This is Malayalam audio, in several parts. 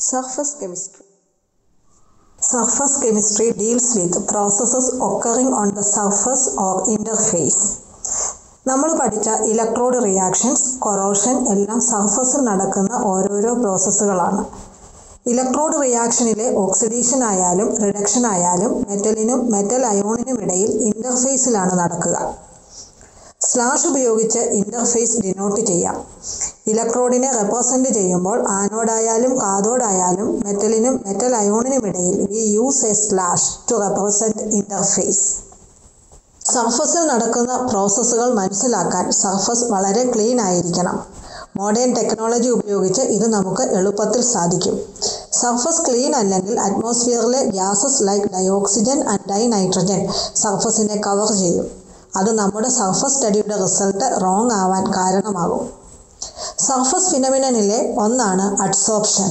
Surface chemistry. Surface chemistry deals with processes occurring on the surface or interface. നമ്മൾ പഠിച്ച ഇലക്ട്രോഡ് റിയാക്ഷൻസ് കൊറോഷൻ എല്ലാം സർഫസിൽ നടക്കുന്ന ഓരോരോ പ്രോസസ്സുകളാണ് ഇലക്ട്രോഡ് റിയാക്ഷനിലെ ഓക്സിഡേഷൻ ആയാലും റിഡക്ഷൻ ആയാലും മെറ്റലിനും മെറ്റൽ അയോണിനും ഇടയിൽ ഇൻ്റർഫേസിലാണ് നടക്കുക സ്ലാഷ് ഉപയോഗിച്ച് ഇൻ്റർഫേസ് ഡിനോട്ട് ചെയ്യാം ഇലക്ട്രോഡിനെ റെപ്രസെൻ്റ് ചെയ്യുമ്പോൾ ആനോഡായാലും കാഥോഡായാലും മെറ്റലിനും മെറ്റൽ അയോണിനും ഇടയിൽ we use a slash to represent interface സർഫസിൽ നടക്കുന്ന പ്രോസസ്സുകൾ മനസ്സിലാക്കാൻ സർഫസ് വളരെ ക്ലീൻ ആയിരിക്കണം മോഡേൺ ടെക്നോളജി ഉപയോഗിച്ച് ഇത് നമുക്ക് എളുപ്പത്തിൽ സാധിക്കും സർഫസ് ക്ലീൻ അല്ലെങ്കിൽ അറ്റ്മോസ്ഫിയറിലെ gases like dioxygen and dinitrogen സർഫസിനെ കവർ ചെയ്യും അത് നമ്മുടെ സർഫസ് സ്റ്റഡിയുടെ റിസൾട്ട് റോങ് ആവാൻ കാരണമാകും സർഫസ് ഫിനമിനനിലെ ഒന്നാണ് adsorption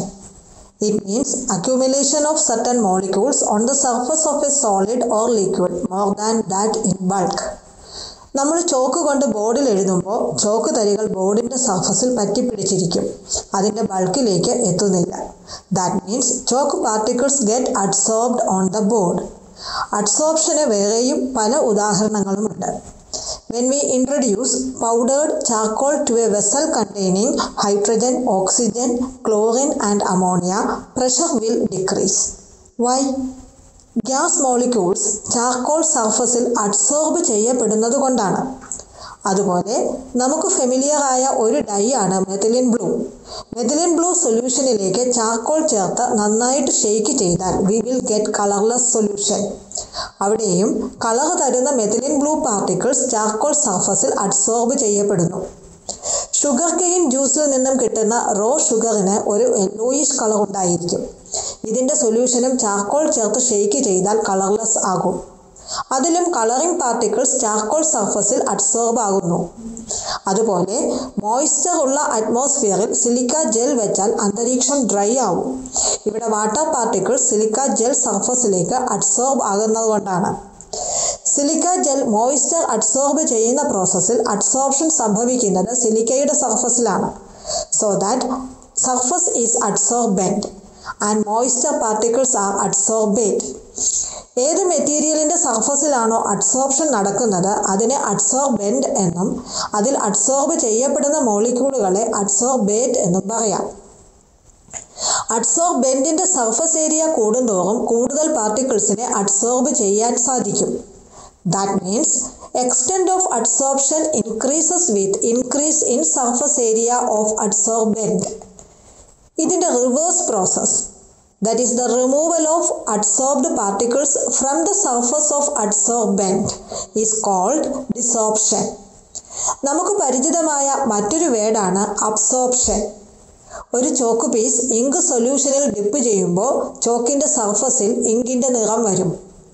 It means accumulation of certain molecules on the surface of a solid or liquid more than that in bulk. നമ്മൾ ചോക്ക് കൊണ്ട് ബോർഡിൽ എഴുതുമ്പോൾ ചോക്ക് തരികൾ ബോർഡിൻ്റെ സർഫസിൽ പറ്റിപ്പിടിച്ചിരിക്കും അതിൻ്റെ ബൾക്കിലേക്ക് എത്തുന്നില്ല that means chalk particles get adsorbed on the board അഡ്സോർപ്ഷന് വേറെയും പല ഉദാഹരണങ്ങളുമുണ്ട് When we introduce powdered charcoal to a vessel containing hydrogen, oxygen, chlorine and ammonia, pressure will decrease. Why? Gas molecules charcoal സർഫസിൽ അഡ്സോർബ് ചെയ്യപ്പെടുന്നത് കൊണ്ടാണ് അതുപോലെ നമുക്ക് ഫെമിലിയർ ആയ ഒരു ഡൈ ആണ് മെഥലിൻ ബ്ലൂ മെഥലിൻ ബ്ലൂ സൊല്യൂഷനിലേക്ക് ചാർക്കോൾ ചേർത്ത് നന്നായിട്ട് ഷെയ്ക്ക് ചെയ്താൽ we will get colourless solution അവിടെയും കളർ തരുന്ന മെഥലിൻ ബ്ലൂ പാർട്ടിക്കിൾസ് ചാർക്കോൾ സർഫസിൽ അഡ്സോർബ് ചെയ്യപ്പെടുന്നു ഷുഗർ കെയിൻ ജ്യൂസിൽ നിന്നും കിട്ടുന്ന റോ ഷുഗറിന് ഒരു യെല്ലോയിഷ് കളർ ഉണ്ടായിരിക്കും ഇതിൻ്റെ സൊല്യൂഷനും ചാർക്കോൾ ചേർത്ത് ഷെയ്ക്ക് ചെയ്താൽ കളർലെസ് ആകും അതിലും കളറിംഗ് പാർട്ടിക്കിൾസ് ചാർക്കോൾ സർഫസിൽ അഡ്സോർബ് ആകുന്നു അതുപോലെ മോയ്സ്ചർ ഉള്ള അറ്റ്മോസ്ഫിയറിൽ സിലിക്ക ജെൽ വെച്ചാൽ അന്തരീക്ഷം ഡ്രൈ ആവും ഇവിടെ വാട്ടർ പാർട്ടിക്കിൾസ് സിലിക്ക ജെൽ സർഫസിലേക്ക് അഡ്സോർബ് ആകുന്നതുകൊണ്ടാണ് സിലിക്ക ജെൽ മോയ്സ്ചർ അഡ്സോർബ് ചെയ്യുന്ന പ്രോസസ്സിൽ അഡ്സോർപ്ഷൻ സംഭവിക്കുന്നത് സിലിക്കയുടെ സർഫസിലാണ് so that surface is adsorbent and moisture particles are adsorbate ഏത് മെറ്റീരിയലിൻ്റെ സർഫസിലാണോ അഡ്സോർപ്ഷൻ നടക്കുന്നത് അതിനെ അഡ്സോർബെൻറ്റ് എന്നും അതിൽ അഡ്സോർബ് ചെയ്യപ്പെടുന്ന മോളിക്യൂളുകളെ അഡ്സോർബേറ്റ് എന്നും പറയാം അഡ്സോർബെൻറ്റിൻ്റെ സർഫസ് ഏരിയ കൂടുന്തോറും കൂടുതൽ പാർട്ടിക്കിൾസിനെ അഡ്സോർബ് ചെയ്യാൻ സാധിക്കും that means extent of adsorption increases with increase in surface area of adsorbent ഇതിൻ്റെ reverse process that is the removal of adsorbed particles from the surface of adsorbent is called desorption നമുക്ക് പരിചിതമായ മറ്റൊരു വേർഡാണ് അബ്സോർപ്ഷൻ ഒരു ചോക്ക് പീസ് ഇങ്ക് സൊല്യൂഷനിൽ ഡിപ്പ് ചെയ്യുമ്പോൾ ചോക്കിൻ്റെ സർഫസിൽ ഇങ്കിൻ്റെ നിറം വരും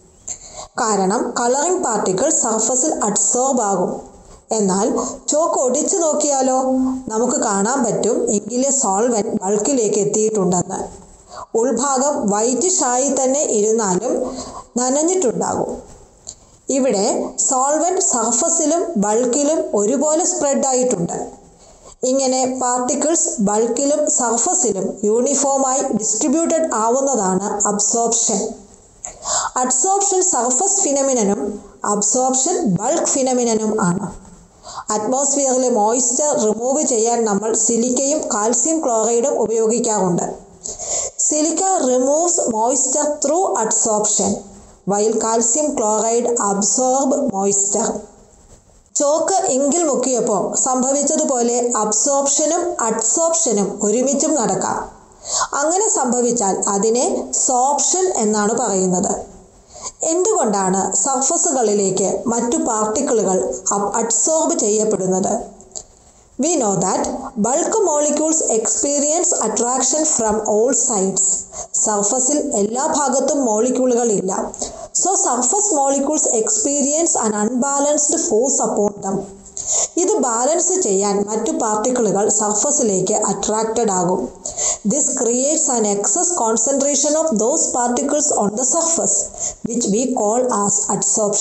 കാരണം കളറിംഗ് പാർട്ടിക്കിൾ സർഫസിൽ അഡ്സോർബ് ആകും എന്നാൽ ചോക്ക് ഒടിച്ചു നോക്കിയാലോ നമുക്ക് കാണാൻ പറ്റും ഇങ്കിലെ സോൾവൻ ബൾക്കിലേക്ക് എത്തിയിട്ടുണ്ടെന്ന് ഉൾഭാഗം വൈറ്റിഷായി തന്നെ ഇരുന്നാലും നനഞ്ഞിട്ടുണ്ടാകും ഇവിടെ സോൾവൻ സർഫസിലും ബൾക്കിലും ഒരുപോലെ സ്പ്രെഡ് ആയിട്ടുണ്ട് ഇങ്ങനെ പാർട്ടിക്കിൾസ് ബൾക്കിലും സർഫസിലും യൂണിഫോമായി ഡിസ്ട്രിബ്യൂട്ടഡ് ആവുന്നതാണ് അബ്സോർപ്ഷൻ അഡ്സോർപ്ഷൻ സർഫസ് ഫിനമിനനും അബ്സോർപ്ഷൻ ബൾക്ക് ഫിനമിനനും ആണ് അറ്റ്മോസ്ഫിയറിലെ മോയ്സ്ചർ റിമൂവ് ചെയ്യാൻ നമ്മൾ സിലിക്കയും കാൽസ്യം ക്ലോറൈഡും ഉപയോഗിക്കാറുണ്ട് silica removes moisture through adsorption while calcium chloride absorb moisture chalk ഇങ്കിൽ മുക്കിയപ്പോൾ സംഭവിച്ചതുപോലെ അബ്സോർപ്ഷനും അഡ്സോർപ്ഷനും ഒരുമിച്ചും നടക്കാം അങ്ങനെ സംഭവിച്ചാൽ അതിനെ സോപ്ഷൻ എന്നാണ് പറയുന്നത് എന്തുകൊണ്ടാണ് സർഫസുകളിലേക്ക് മറ്റു പാർട്ടിക്കിളുകൾ അഡ്സോർബ് ചെയ്യപ്പെടുന്നത് We know that bulk molecules experience attraction from all sides. സർഫസിൽ എല്ലാ ഭാഗത്തും മോളിക്യൂളുകൾ ഇല്ല so surface molecules experience an unbalanced force upon them ഇത് ബാലൻസ് ചെയ്യാൻ മറ്റു പാർട്ടിക്കിളുകൾ സർഫസിലേക്ക് അട്രാക്റ്റഡ് ആകും this creates an excess concentration of those particles on the surface which we call as adsorption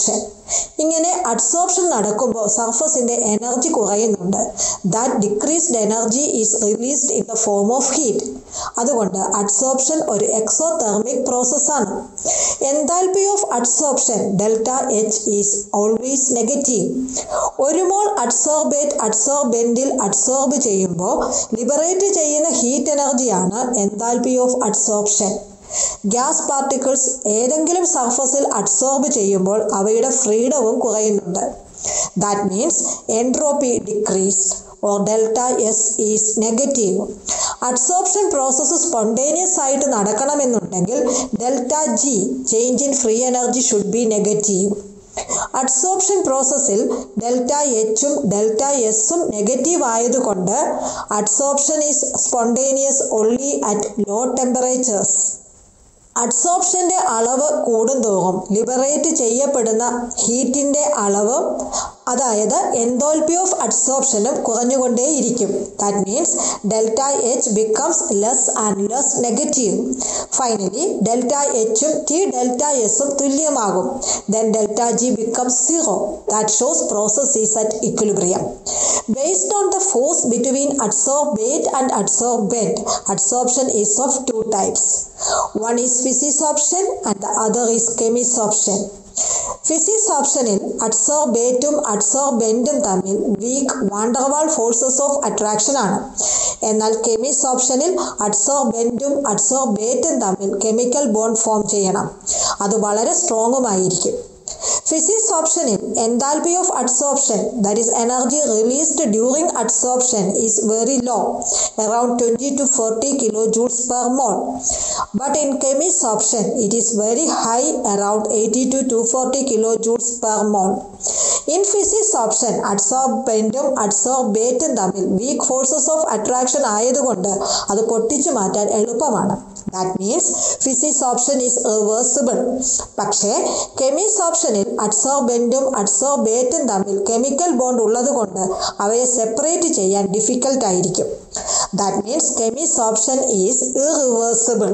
ഇങ്ങനെ അഡ്സോർപ്ഷൻ നടക്കുമ്പോൾ സർഫസിന്റെ എനർജി കുറയുന്നുണ്ട് that decreased energy is released in the form of heat അതുകൊണ്ട് അഡ്സോർപ്ഷൻ ഒരു എക്സോതെർമിക് പ്രോസസ്സാണ് enthalpy of adsorption delta H is always negative ഒരു മോൾ അഡ്സോർബേറ്റ് അഡ്സോർബെൻറ്റിൽ അഡ്സോർബ് ചെയ്യുമ്പോൾ ലിബറേറ്റ് ചെയ്യുന്ന ഹീറ്റ് എനർജിയാണ് enthalpy of adsorption gas particles ഏതെങ്കിലും സർഫസിൽ അഡ്സോർബ് ചെയ്യുമ്പോൾ അവയുടെ ഫ്രീഡവും കുറയുന്നുണ്ട് that means entropy decreased or delta S is negative adsorption process spontaneous ആയിട്ട് നടക്കണമെന്നുണ്ടെങ്കിൽ delta G change in free energy should be negative adsorption പ്രോസസ്സിൽ ഡെൽറ്റ എച്ചും ഡെൽറ്റ എസും നെഗറ്റീവ് ആയതുകൊണ്ട് adsorption is spontaneous only at low temperatures അഡ്സോർപ്ഷൻ്റെ അളവ് കൂടുന്തോറും ലിബറേറ്റ് ചെയ്യപ്പെടുന്ന ഹീറ്റിൻ്റെ അളവ് അതായത് എൻതോൽപ്പി ഓഫ് അഡ്സോർപ്ഷനും കുറഞ്ഞുകൊണ്ടേയിരിക്കും that means delta H becomes less and less negative finally delta എച്ചും ടി ഡെൽറ്റ എസും തുല്യമാകും then delta G becomes zero that shows process is at equilibrium based on the force between adsorbate and adsorbent adsorption is of two types one is physisorption and the other is chemisorption ഫിസിക്സ് ഓപ്ഷനിൽ അഡ്സോർബേറ്റും അഡ്സോർബെൻറ്റും തമ്മിൽ weak van der Waals forces of attraction ആണ് എന്നാൽ കെമിസ് ഓപ്ഷനിൽ അഡ്സോർബെൻറ്റും അഡ്സോർബേറ്റും തമ്മിൽ കെമിക്കൽ ബോണ്ട് ഫോം ചെയ്യണം അത് വളരെ സ്ട്രോങ്ങുമായിരിക്കും ഫിസിക്സ് ഓപ്ഷനിൽ enthalpy of adsorption that is energy released during adsorption is very low around twenty to forty kilojoules per mole but in chemisorption it is very high around eighty to two forty kilojoules per mole in physisorption അഡ്സോർബെൻറ്റും അഡ്സോർബേറ്റും തമ്മിൽ വീക്ക് ഫോഴ്സസ് ഓഫ് അട്രാക്ഷൻ ആയതുകൊണ്ട് അത് പൊട്ടിച്ചു മാറ്റാൻ എളുപ്പമാണ് that means physisorption is reversible പക്ഷേ കെമിസ് ഓപ്ഷനിൽ അഡ്സോർബെൻറ്റും അഡ്സോർബേറ്റും തമ്മിൽ കെമിക്കൽ ബോണ്ട് ഉള്ളതുകൊണ്ട് അവയെ സെപ്പറേറ്റ് ചെയ്യാൻ ഡിഫിക്കൽട്ട് ആയിരിക്കും that means chemisorption is irreversible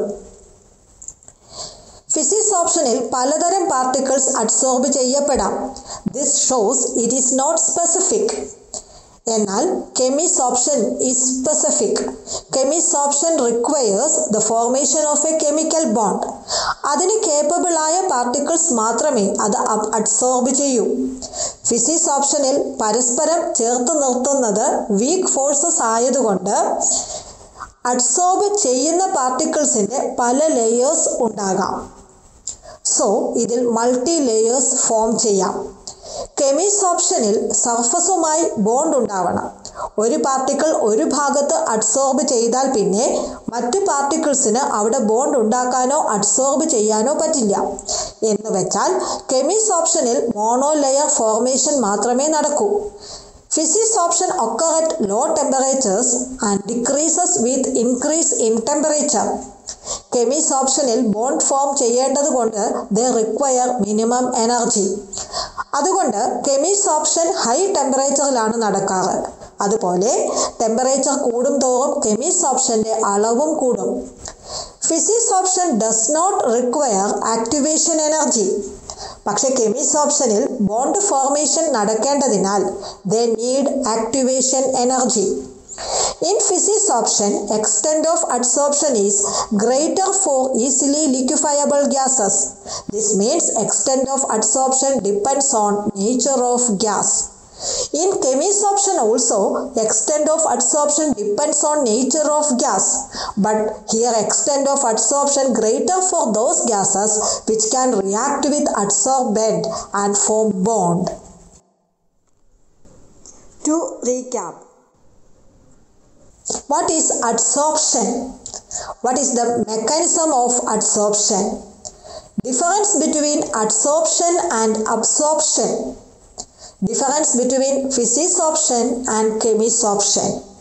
ഫിസിക്സ് ഓപ്ഷനിൽ പലതരം പാർട്ടിക്കിൾസ് അഡ്സോർബ് ചെയ്യപ്പെടാം this shows it is not specific എന്നാൽ chemisorption is specific chemisorption requires the formation of a chemical bond അതിന് കേപ്പബിൾ ആയ പാർട്ടിക്കിൾസ് മാത്രമേ അത് അഡ്സോർബ് ചെയ്യൂ ഫിസിക്സ് ഓപ്ഷനിൽ പരസ്പരം ചേർത്ത് നിർത്തുന്നത് വീക്ക് ഫോഴ്സസ് ആയതുകൊണ്ട് അഡ്സോർബ് ചെയ്യുന്ന പാർട്ടിക്കിൾസിൻ്റെ പല ലെയേഴ്സ് ഉണ്ടാകാം സോ ഇതിൽ മൾട്ടി ലെയേഴ്സ് ഫോം ചെയ്യാം കെമിസ് ഓപ്ഷനിൽ സർഫസുമായി ബോണ്ട് ഉണ്ടാവണം ഒരു പാർട്ടിക്കിൾ ഒരു ഭാഗത്ത് അഡ്സോർബ് ചെയ്താൽ പിന്നെ മറ്റു പാർട്ടിക്കിൾസിന് അവിടെ ബോണ്ട് ഉണ്ടാക്കാനോ അഡ്സോർബ് ചെയ്യാനോ പറ്റില്ല എന്ന് വെച്ചാൽ കെമിസ് ഓപ്ഷനിൽ മോണോ ലെയർ ഫോർമേഷൻ മാത്രമേ നടക്കൂ physisorption occur at low temperatures and decreases with increase in temperature കെമിസ് ഓപ്ഷനിൽ ബോണ്ട് ഫോം ചെയ്യേണ്ടത് കൊണ്ട് ദ റിക്വയർ മിനിമം എനർജി അതുകൊണ്ട് കെമിസ് ഓപ്ഷൻ ഹൈ ടെമ്പറേച്ചറിലാണ് നടക്കാറ് അതുപോലെ ടെമ്പറേച്ചർ കൂടും തോറും കെമിസ് ഓപ്ഷൻ്റെ അളവും കൂടും physisorption does not require activation energy പക്ഷെ കെമിസ് ഓപ്ഷനിൽ ബോണ്ട് ഫോർമേഷൻ നടക്കേണ്ടതിനാൽ the need activation energy In physics option, extent of adsorption is greater for easily liquefiable gases. This means extent of adsorption depends on nature of gas. In chemis option also, extent of adsorption depends on nature of gas. But here extent of adsorption greater for those gases which can react with adsorbent and form bond. To recap, what is adsorption? What is the mechanism of adsorption? Difference between adsorption and absorption. Difference between physics option and chemis option.